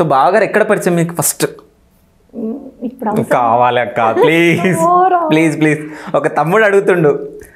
So బావగారు ఎక్కడ పరిచయం మీకు ఫస్ట్ ఉమ్, ఇప్పుడు అవసరం. కావాలి అక్క ప్లీజ్ ఓ రా. ప్లీజ్ ప్లీజ్ ఒక తమ్ముడు అడుగుతుండు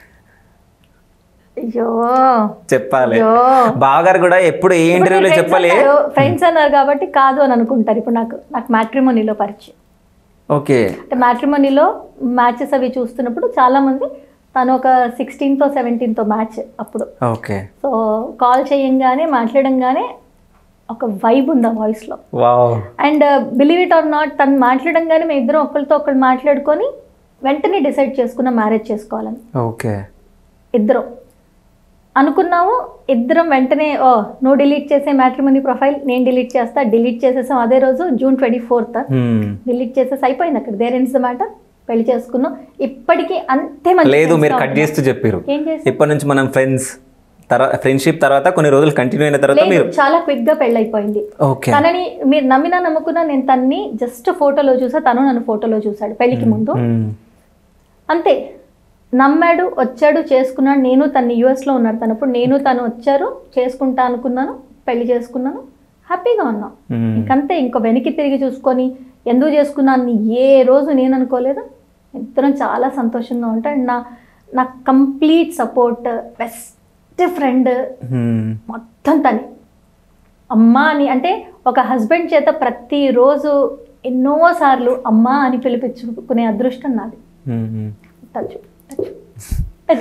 అయ్యో చెప్పాలి అయ్యో. బావగారు కూడా ఎప్పుడు ఏ ఇంటర్వ్యూలో చెప్పాలి ఫ్రెండ్స్ అన్నారు కాబట్టి కాదు అని అనుకుంటారు ఇప్పుడు నాకు నాకు మ్యాట్రిమోనీలో పరిచయం ఓకే అంటే మ్యాట్రిమోనీలో మ్యాచెస్ అవి చూస్తున్నప్పుడు చాలా మంది తను ఒక సిక్స్టీన్తో సెవెంటీన్తో మ్యాచ్ అప్పుడు ఓకే సో కాల్ చేయంగానే మాట్లాడంగానే ఒక వైబ్ ఉంది ఆ వాయిస్లో wow and believe it or not తను మాట్లాడంగానే మేము ఇద్దరం ఒకరితో ఒకరు మాట్లాడుకొని వెంటనే డిసైడ్ చేసుకున్న మ్యారేజ్ చేసుకోవాలని ఓకే ఇద్దరం అనుకున్నాము ఇద్దరం వెంటనే ఓ నువ్వు డిలీట్ చేసే మ్యాట్రిమనీ ప్రొఫైల్ నేను డిలీట్ చేస్తా డిలీట్ చేసేసాం అదే రోజు జూన్ ట్వంటీ ఫోర్త్ డిలీట్ చేసేసి అయిపోయింది అక్కడ దేర్ ఎన్స్ మాట పెళ్లి చేసుకున్నాం ఇప్పటికీ అంతే మంచి లేదు friends మీరు గా కట్ ఉన్నాం. చేస్తూ చెప్పారు ఏం చేసి ఇప్పటి నుంచి మనం ఫ్రెండ్స్ తర్వాత ఫ్రెండ్షిప్ తర్వాత కొన్ని రోజులు కంటిన్యూ అయిన తర్వాత లేదు మీరు చాలా క్విక్ గా పెళ్ళైపోయింది ఓకే తనని మీరు నమ్మినా నమ్ముకున్నా నేను తన్ని జస్ట్ ఫోటోలో చూసా తను నన్ను ఫోటోలో చూసాడు పెళ్లికి ముందు అంతే నమ్మాడు వచ్చాడు చేసుకున్నాడు నేను తను యూఎస్లో ఉన్నాడు తనప్పుడు నేను తను వచ్చారు చేసుకుంటా అనుకున్నాను పెళ్లి చేసుకున్నాను హ్యాపీగా ఉన్నాం ఇంకంతే ఇంకో వెనక్కి తిరిగి చూసుకొని ఎందుకు చేసుకున్నాను అని ఏ రోజు నేను అనుకోలేదు ఇద్దరం చాలా సంతోషంగా ఉంటాం అండ్ నా నా కంప్లీట్ సపోర్ట్ బెస్ట్ ఫ్రెండ్ మొత్తం తనే అమ్మ అని అంటే ఒక హస్బెండ్ చేత ప్రతిరోజు ఎన్నోసార్లు అమ్మ అని పిలిపించుకునే అదృష్టం నాది టచ్ టచ్ అది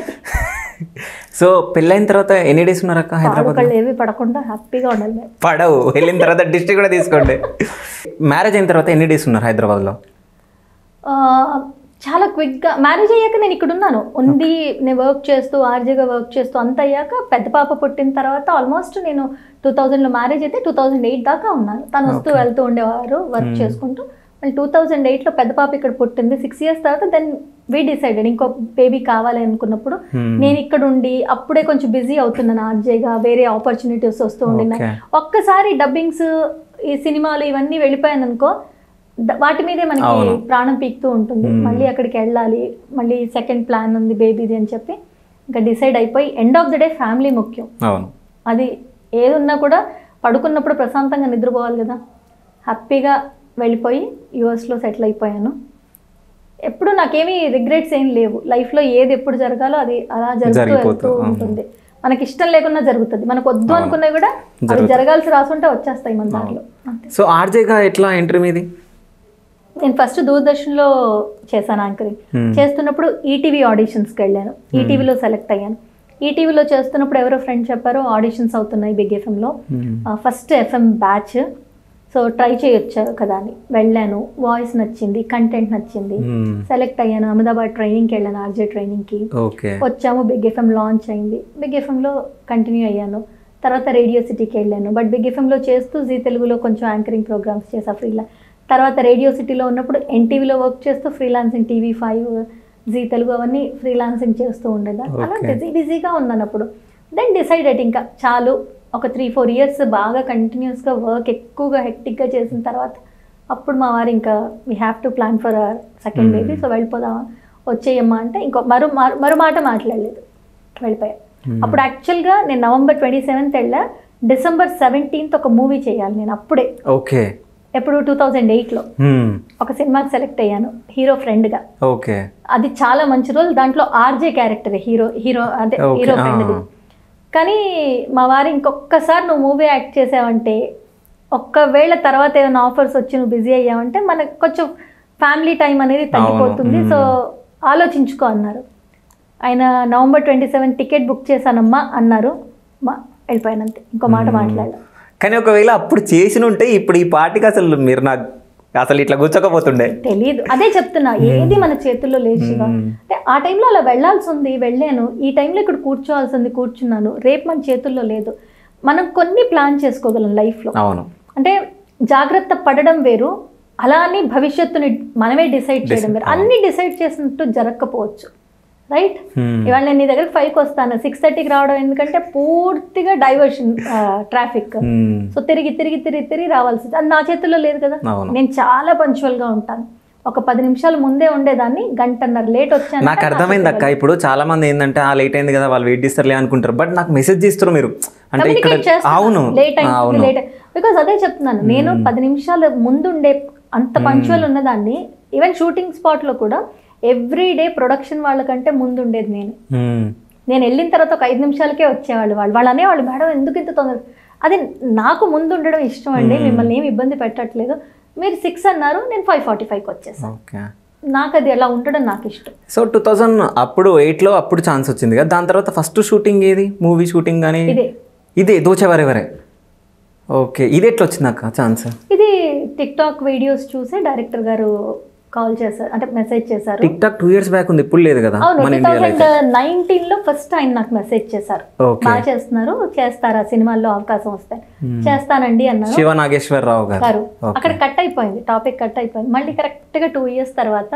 సో పెళ్ళైన తర్వాత ఎన్ని డేస్ ఉన్నారు అక్క హైదరాబాద్ పాడుకళ్ళు ఏవి పడకుండా హ్యాపీగా ఉండాలి మేము పడవు వెళ్ళిన తర్వాత డిస్ట్రిక్ట్ కూడా తీసుకోండి మ్యారేజ్ అయిన తర్వాత ఎన్ని డేస్ ఉన్నారు హైదరాబాద్లో ఆ, చాలా క్విక్గా మ్యారేజ్ అయ్యాక నేను ఇక్కడ ఉన్నాను ఉంది నేను వర్క్ చేస్తూ ఆర్జీగా వర్క్ చేస్తూ అంత అయ్యాక పెద్ద పాప పుట్టిన తర్వాత ఆల్మోస్ట్ నేను టూ థౌజండ్లో మ్యారేజ్ అయితే టూ థౌజండ్ ఎయిట్ దాకా ఉన్నాను తను వస్తూ వెళ్తూ ఉండేవారు వర్క్ చేసుకుంటూ మళ్ళీ టూ థౌజండ్ ఎయిట్లో పెద్ద పాప ఇక్కడ పుట్టింది సిక్స్ ఇయర్స్ తర్వాత దెన్ వీ డిసైడెడ్ ఇంకో బేబీ కావాలి అనుకున్నప్పుడు నేను ఇక్కడ ఉండి అప్పుడే కొంచెం బిజీ అవుతున్నాను ఆర్జేగా వేరే ఆపర్చునిటీస్ వస్తూ ఉండినాయి Okay. ఒక్కసారి డబ్బింగ్స్ ఈ సినిమాలు ఇవన్నీ వెళ్ళిపోయాను అనుకో ద- వాటి మీదే మనకి అవును. ప్రాణం పీకుతూ ఉంటుంది మళ్ళీ అక్కడికి వెళ్ళాలి మళ్ళీ సెకండ్ ప్లాన్ ఉంది బేబీది అని చెప్పి ఇంకా డిసైడ్ అయిపోయి end of the day family ముఖ్యం అవును అది ఏదున్నా కూడా పడుకున్నప్పుడు ప్రశాంతంగా నిద్రపోవాలి కదా హ్యాపీగా వెళ్ళిపోయి యూఎస్లో సెటిల్ అయిపోయాను ఎప్పుడు నాకేమీ రిగ్రెట్స్ ఏం లేవు లైఫ్లో ఏది ఎప్పుడు జరగాలో అది అలా జరుగుతూ జరిగిపోతూ, వెళ్తూ అవును. ఉంటుంది మనకి ఇష్టం లేకున్నా జరుగుతుంది మనకు వద్దు అనుకున్నవి కూడా అవి జరగాల్సి రాసుంటే వచ్చేస్తాయి మన దాంట్లో అంతే సో ఆర్జేగా ఎట్లా ఎంట్రీ మీది నేను ఫస్ట్ దూరదర్శన్లో చేశాను యాంకరింగ్ చేస్తున్నప్పుడు ఈటీవీ ఆడిషన్స్కి వెళ్ళాను ఈటీవీలో సెలెక్ట్ అయ్యాను ఈటీవీలో చేస్తున్నప్పుడు ఎవరో ఫ్రెండ్ చెప్పారు ఆడిషన్స్ అవుతున్నాయి బిగ్ ఎఫ్ఎంలో first FM batch so try చేయొచ్చు కదా అని వెళ్ళాను వాయిస్ నచ్చింది కంటెంట్ నచ్చింది సెలెక్ట్ అయ్యాను అహ్మదాబాద్ ట్రైనింగ్కి వెళ్ళాను ఆర్జే ట్రైనింగ్కి ఓకే వచ్చాము బిగ్ ఎఫ్ఎం లాంచ్ అయింది బిగ్ ఎఫ్ఎంలో కంటిన్యూ అయ్యాను తర్వాత రేడియో సిటీకి వెళ్ళాను బట్ బిగ్ ఎఫ్ఎంలో చేస్తూ జీ తెలుగులో కొంచెం యాంకరింగ్ ప్రోగ్రామ్స్ చేసా ఫ్రీలా తర్వాత రేడియో సిటీలో ఉన్నప్పుడు ఎన్టీవీలో వర్క్ చేస్తూ freelancing TV five Zee Telugu అవన్నీ ఫ్రీలాన్సింగ్ చేస్తూ ఉండేదా అలా Okay. బిజీ బిజీగా ఉన్నాను అప్పుడు దెన్ డిసైడెడ్ ఇంకా చాలు ఒక త్రీ ఫోర్ ఇయర్స్ బాగా కంటిన్యూస్గా వర్క్ ఎక్కువగా హెక్టిక్గా చేసిన తర్వాత అప్పుడు మా వారు ఇంకా we have to plan for our second baby so వెళ్ళిపోదామా వచ్చేయమ్మా అంటే ఇంకో మరో మా- మరో మాట మాట్లాడలేదు వెళ్ళిపోయా అప్పుడు యాక్చువల్గా నేను నవంబర్ ట్వంటీ సెవెంత్ వెళ్ళా డిసెంబర్ సెవెంటీన్త్ ఒక మూవీ చేయాలి నేను అప్పుడే ఓకే ఎప్పుడు టూ థౌజండ్ ఎయిట్లో ఒక సినిమాకి సెలెక్ట్ అయ్యాను హీరో ఫ్రెండ్గా ఓకే అది చాలా మంచి రోల్ దాంట్లో ఆర్జే క్యారెక్టర్ హీరో హీరో అంటే Okay, హీరో ఫ్రెండ్ది ఆ. కానీ మా వారు ఇంకొకసారి నువ్వు మూవీ యాక్ట్ చేసావంటే ఒక్కవేళ తర్వాత ఏమైనా ఆఫర్స్ వచ్చి నువ్వు బిజీ అయ్యావంటే మనకు కొంచెం ఫ్యామిలీ టైం అనేది తగ్గిపోతుంది మ్మ్. సో ఆలోచించుకో అన్నారు ఆయన November twenty seven ticket book చేశానమ్మా అన్నారు మా వెళ్ళిపోయాను అంతే ఇంకో మాట మాట్లాడలేదు కానీ ఒకవేళ అప్పుడు చేసిన ఉంటే ఇప్పుడు ఈ పార్టీకి అసలు మీరు నాకు అసలు ఇట్లా కూర్చోకపోతుండే తెలియదు అదే చెప్తున్నా ఏది మన చేతుల్లో లేదు శివ అంటే ఆ టైంలో అలా వెళ్ళాల్సి ఉంది వెళ్ళాను ఈ టైంలో ఇక్కడ కూర్చోవాల్సి ఉంది కూర్చున్నాను రేపు మన చేతుల్లో లేదు మనం కొన్ని ప్లాన్ చేసుకోగలం లైఫ్లో అవును అంటే జాగ్రత్త పడడం వేరు అలా అని భవిష్యత్తుని మనమే డిసైడ్ చేయడం వేరు అన్ని డిసైడ్ చేసినట్టు జరగకపోవచ్చు రైట్ Hmm. ఇవాళ నేను నీ దగ్గర ఫైవ్కి వస్తాను సిక్స్ థర్టీకి రావడం ఎందుకంటే పూర్తిగా డైవర్షన్ ట్రాఫిక్ Hmm. సో తిరిగి తిరిగి తిరిగి తిరిగి రావాల్సింది అది నా చేతుల్లో లేదు కదా అవును. నేను చాలా పంచువల్గా ఉంటాను ఒక పది నిమిషాలు ముందే ఉండేదాన్ని గంటన్నర లేట్ వచ్చాను నాకు అర్థమైంది అక్క ఇప్పుడు చాలా మంది ఏంటంటే ఆ లేట్ అయింది కదా వాళ్ళు వెయిట్ చేస్తారులే అనుకుంటారు బట్ నాకు మెసేజ్ చేస్తారు మీరు అంటే ఇక్కడ కమ్యూనికేట్ చేస్తున్నా అవును లేట్ ఆ, అయింది అవును లేట్ బికాజ్ అదే చెప్తున్నాను నేను పది నిమిషాల ముందుండే అంత పంచువల్ ఉన్నదాన్ని ఈవెన్ షూటింగ్ స్పాట్లో కూడా ఎవ్రీ డే ప్రొడక్షన్ వాళ్ళకంటే ముందు ఉండేది నేను మ్మ్. నేను వెళ్ళిన తర్వాత ఒక ఐదు నిమిషాలకే వచ్చేవాళ్ళు వాళ్ళు వాళ్ళు అనేవాళ్ళు మేడం ఎందుకు ఇంత తొందర అది నాకు ముందు ఉండడం ఇష్టం అండి మిమ్మల్ని ఏమి ఇబ్బంది పెట్టట్లేదు మీరు సిక్స్ అన్నారు నేను ఫైవ్ ఫార్టీ ఫైవ్కి వచ్చేసాను ఓకే నాకు అది అలా ఉండడం నాకు ఇష్టం సో టూ థౌజండ్ అప్పుడు ఎయిట్లో అప్పుడు ఛాన్స్ వచ్చింది కదా దాని తర్వాత ఫస్ట్ షూటింగ్ ఏది మూవీ షూటింగ్ కానీ ఇదే ఇదే దోచేవారెవరే ఓకే ఇది ఎట్లా వచ్చింది అక్క ఛాన్స్ ఇది టిక్ టాక్ వీడియోస్ చూసి డైరెక్టర్ గారు కాల్ చేశారు అంటే మెసేజ్ చేశారు TikTok two years back ఉంది ఇప్పుడు లేదు కదా అవును మన టూ ఇండియాలో అయితే థౌజండ్ నైన్టీన్ లో ఫస్ట్ ఆయన నాకు మెసేజ్ చేశారు ఓకే బాగా చేస్తున్నారు చేస్తారా సినిమాల్లో అవకాశం వస్తే చేస్తానండి అన్నారు శివ నాగేశ్వరరావు గారు గారు అక్కడ కట్ అయిపోయింది టాపిక్ కట్ అయిపోయింది మళ్ళీ కరెక్ట్ గా టూ ఇయర్స్ తర్వాత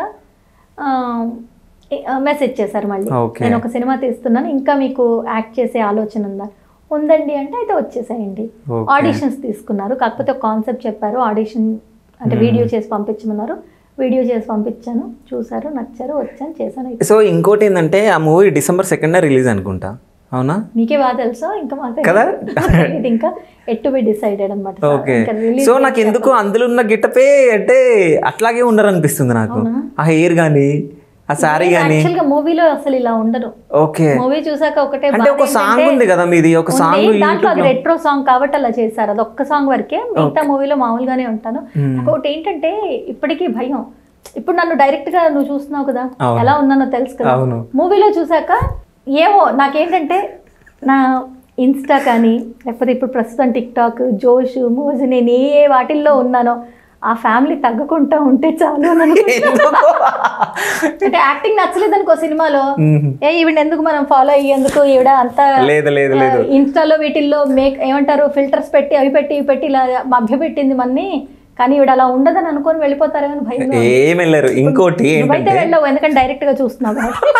మెసేజ్ చేశారు మళ్ళీ ఓకే నేను ఒక సినిమా తీస్తున్నాను ఇంకా మీకు యాక్ట్ చేసే ఆలోచన ఉందా ఉందండి అంటే అయితే వచ్చేసేయండి ఓకే. ఆడిషన్స్ తీసుకున్నారు కాకపోతే ఒక కాన్సెప్ట్ చెప్పారు ఆడిషన్ అంటే వీడియో చేసి పంపించమన్నారు వీడియో చేసి పంపించాను చూసారు నచ్చారు వచ్చాను చేశాను అయితే సో ఇంకోటి ఏంటంటే ఆ మూవీ డిసెంబర్ సెకండ్ రిలీజ్ అనుకుంటా అవునా మీకే బాగా తెలుసా ఇంకా మాకు కదా? ఇది ఇంకా ఎట్ టు బి డిసైడెడ్ అనమాట ఓకే సో నాకు ఎందుకు అందులో ఉన్న గిట్టపే అంటే అట్లాగే ఉండరు అనిపిస్తుంది నాకు ఆ హెయిర్ కానీ ఆ శారీ కానీ యాక్చువల్ గా మూవీలో అసలు ఇలా ఉండదు ఓకే మూవీ చూసాక ఒకటే అంటే బాధ ఒక సాంగ్ ఉంది కదా మీది ఒక ఉంది. సాంగ్ దాంట్లో అది రెట్రో సాంగ్ కాబట్టి అలా చేశారు అది ఒక్క సాంగ్ వరకే మిగతా మూవీలో మామూలుగానే ఉంటాను నాకు ఒకటి ఏంటంటే ఇప్పటికీ భయం ఇప్పుడు నన్ను డైరెక్ట్ గా నువ్వు చూస్తున్నావు కదా అవును. ఎలా ఉన్నానో తెలుసు కదా అవును. మూవీలో చూసాక ఏమో నాకేంటంటే నా ఇన్స్టా కానీ లేకపోతే ఇప్పుడు ప్రస్తుతం టిక్ టాక్ జోష్ మోజ్ నేను ఏ వాటిల్లో ఉన్నానో ఆ ఫ్యామిలీ తగ్గకుండా ఉంటే చాలు అని అనుకుంటున్నా. అంటే యాక్టింగ్ నచ్చలేదు అనుకో సినిమాలో ఏ ఈవిడ ఎందుకు మనం ఫాలో అయ్యేందుకు ఈవిడ అంతా లేదు లేదు లేదు ఇన్స్టాలో వీటిల్లో మేక్ ఏమంటారు ఫిల్టర్స్ పెట్టి అవి పెట్టి ఇవి పెట్టి ఇలా మభ్య పెట్టింది మన్ని కానీ ఈవిడ అలా ఉండదని అనుకొని వెళ్ళిపోతారేమో అని భయం ఏం వెళ్ళారు ఇంకోటి నువ్వైతే ఏంటంటే వెళ్ళవు ఎందుకంటే డైరెక్ట్ గా చూస్తున్నావు కాబట్టి.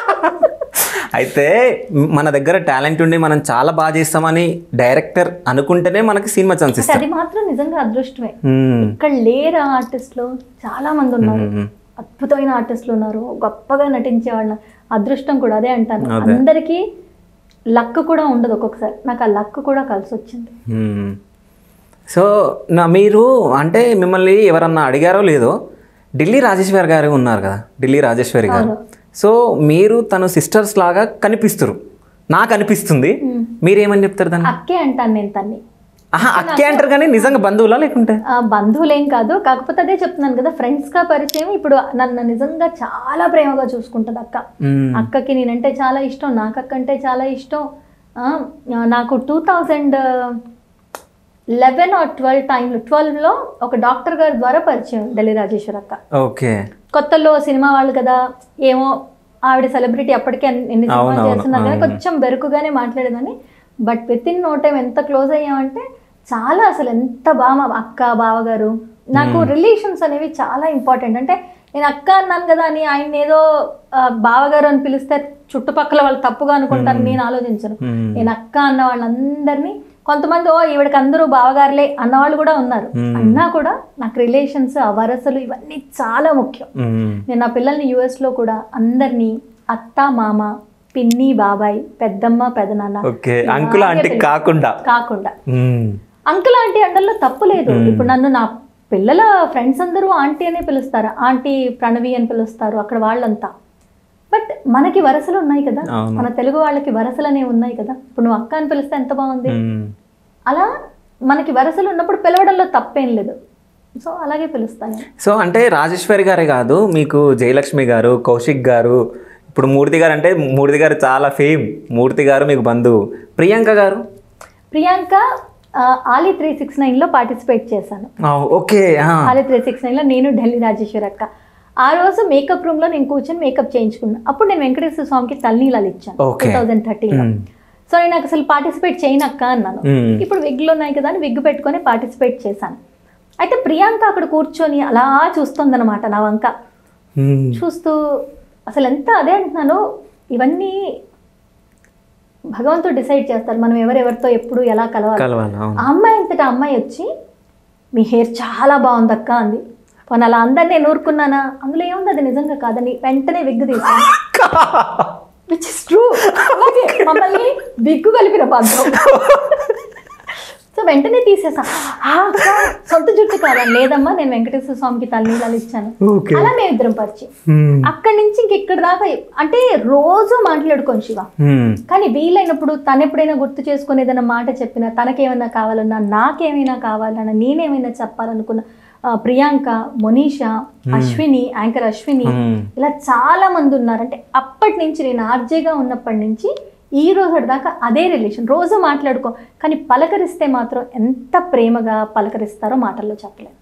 అయితే మన దగ్గర టాలెంట్ ఉండి మనం చాలా బాగా చేస్తామని డైరెక్టర్ అనుకుంటేనే మనకి సినిమా ఛాన్స్ అంటే ఇస్తారు అది మాత్రం నిజంగా అదృష్టమే మ్మ్. ఇక్కడ లేరు ఆర్టిస్టులు చాలా మంది ఉన్నారు మ్మ్. అద్భుతమైన ఆర్టిస్టులు ఉన్నారు గొప్పగా నటించే వాళ్ళ అదృష్టం కూడా అదే అంటాను అదే. అందరికీ లక్ కూడా ఉండదు ఒక్కొక్కసారి నాకు ఆ లక్ కూడా కలిసి వచ్చింది మ్మ్. సో నా మీరు అంటే మిమ్మల్ని ఎవరన్నా అడిగారో లేదో ఢిల్లీ రాజేశ్వరి గారు ఉన్నారు కదా ఢిల్లీ రాజేశ్వరి గారు సో మీరు తను సిస్టర్స్ లాగా కనిపిస్తారు నాకు అనిపిస్తుంది మీరేమని చెప్తారు దాన్ని అక్కే అంటాను నేను తన్ని ఆహా అక్కే అంటారు కానీ నిజంగా బంధువులా లేకుంటే ఆ, బంధువులేం కాదు కాకపోతే అదే చెప్తున్నాను కదా ఫ్రెండ్స్ గా పరిచయం ఇప్పుడు నన్ను నిజంగా చాలా ప్రేమగా చూసుకుంటుంది అక్క మ్మ్. అక్కకి నేనంటే చాలా ఇష్టం నాకు అక్క అంటే చాలా ఇష్టం ఆ, నాకు two thousand eleven or twelve టైంలో ట్వెల్వ్లో ఒక డాక్టర్ గారి ద్వారా పరిచయం ఢిల్లీ రాజేశ్వర్ అక్క ఓకే కొత్తలో సినిమా వాళ్ళు కదా ఏమో ఆవిడ సెలబ్రిటీ అప్పటికే అన్ని- ఎన్ని అవును, సినిమాలు అవును, చేస్తున్నారు కానీ అవును. కొంచెం బెరుకుగానే మాట్లాడేదని but within no time ఎంత క్లోజ్ అయ్యామంటే చాలా అసలు ఎంత బాగా మా అక్క బావగారు నాకు రిలేషన్స్ అనేవి చాలా ఇంపార్టెంట్ అంటే నేను అక్క అన్నాను కదా అని ఆయన ఏదో ఆ, బావగారు అని పిలిస్తే చుట్టుపక్కల వాళ్ళు తప్పుగా అనుకుంటారు నేను ఆలోచించను మ్మ్. నేను అక్క అన్న వాళ్ళందరినీ కొంతమంది ఓ ఈవిడకి అందరూ బావగారులే అన్నవాళ్ళు కూడా ఉన్నారు మ్మ్. అన్నా కూడా నాకు రిలేషన్స్ ఆ వరసలు ఇవన్నీ చాలా ముఖ్యం మ్మ్. నేను నా పిల్లల్ని యుఎస్లో కూడా అందరినీ అత్త మామ పిన్ని బాబాయ్ పెద్దమ్మ పెదనాన్న ఓకే అంకుల్ ఇలాగే ఆంటీ పిలుస్తా. కాకుండా కాకుండా మ్మ్. అంకుల్ ఆంటీ అండల్లో తప్పు లేదు ఇప్పుడు నన్ను నా పిల్లల ఫ్రెండ్స్ అందరూ ఆంటీ అనే పిలుస్తారు ఆంటీ ప్రణవి అని పిలుస్తారు అక్కడ వాళ్ళంతా బట్ మనకి వరసలు ఉన్నాయి కదా అవును. మన తెలుగు వాళ్ళకి వరసలు అనేవి ఉన్నాయి కదా ఇప్పుడు నువ్వు అక్క అని పిలిస్తే ఎంత బాగుంది మ్మ్. అలా మనకి వరసలు ఉన్నప్పుడు పిలవడంలో తప్పేం లేదు సో అలాగే పిలుస్తాను నేను. సో అంటే రాజేశ్వరి గారే కాదు మీకు జయలక్ష్మి గారు కౌశిక్ గారు ఇప్పుడు మూర్తి గారు అంటే మూర్తి గారు చాలా ఫేమ్ మూర్తి గారు మీకు బంధువు ప్రియాంక గారు ప్రియాంక ఆ, ఆలీ త్రీ సిక్స్ నైన్లో పార్టిసిపేట్ చేశాను ఆ, ఓకే ఆ. ఆలీ త్రీ సిక్స్ నైన్లో నేను ఢిల్లీ రాజేశ్వర్ అక్క ఆ రోజు మేకప్ రూమ్లో నేను కూర్చొని మేకప్ చేయించుకున్నాను అప్పుడు నేను వెంకటేశ్వర స్వామికి తల్నీలాలు ఇచ్చాను టూ Okay. థౌజండ్ థర్టీన్లో మ్మ్. సో నేను నాకు అసలు పార్టిసిపేట్ చేయను అక్క అన్నాను మ్మ్. ఇప్పుడు విగ్లు ఉన్నాయి కదా అని విగ్ పెట్టుకొని పార్టిసిపేట్ చేశాను అయితే ప్రియాంక అక్కడ కూర్చొని అలా చూస్తుందన్నమాట నా వంక మ్మ్. చూస్తూ అసలు ఎంత అదే అంటున్నాను ఇవన్నీ భగవంతుడు డిసైడ్ చేస్తారు మనం ఎవరెవరితో ఎప్పుడు ఎలా కలవాలి కలవాలి అవును ఆ అమ్మాయి అంతటా అమ్మాయి వచ్చి మీ హెయిర్ చాలా బాగుంది అక్క అంది పోనీ అలా అందరినీ నేను ఊరుకున్నానా అందులో ఏముంది అది నిజంగా కాదని వెంటనే విగ్గు తీసాను విచ్ ఇస్ ట్రూ అలాగే మమ్మల్ని విగ్గు కలిపిన బంధం సో సో వెంటనే తీసేసా "ఆ, అక్క, సొంత జుట్టు కాదా లేదమ్మా నేను వెంకటేశ్వర స్వామికి తలనీలాలు ఇచ్చాను ఓకే అలా మేము ఇద్దరం పరిచయం అక్కడి నుంచి ఇంక ఇక్కడ దాకా అంటే రోజు మాట్లాడుకోను శివ కానీ వీలైనప్పుడు తను ఎప్పుడైనా గుర్తు చేసుకుని ఏదైనా మాట చెప్పినా తనకేమైనా కావాలన్నా నాకేమైనా కావాలన్నా నేనేమైనా చెప్పాలనుకున్నా ఆ, ప్రియాంక మొనీషా అశ్విని యాంకర్ అశ్విని ఇలా చాలా మంది ఉన్నారు అంటే అప్పటి నుంచి నేను ఆర్జేగా ఉన్నప్పటి నుంచి ఈ రోజు దాకా అదే రిలేషన్ రోజు మాట్లాడుకో కానీ పలకరిస్తే మాత్రం ఎంత ప్రేమగా పలకరిస్తారో మాటల్లో చెప్పలేను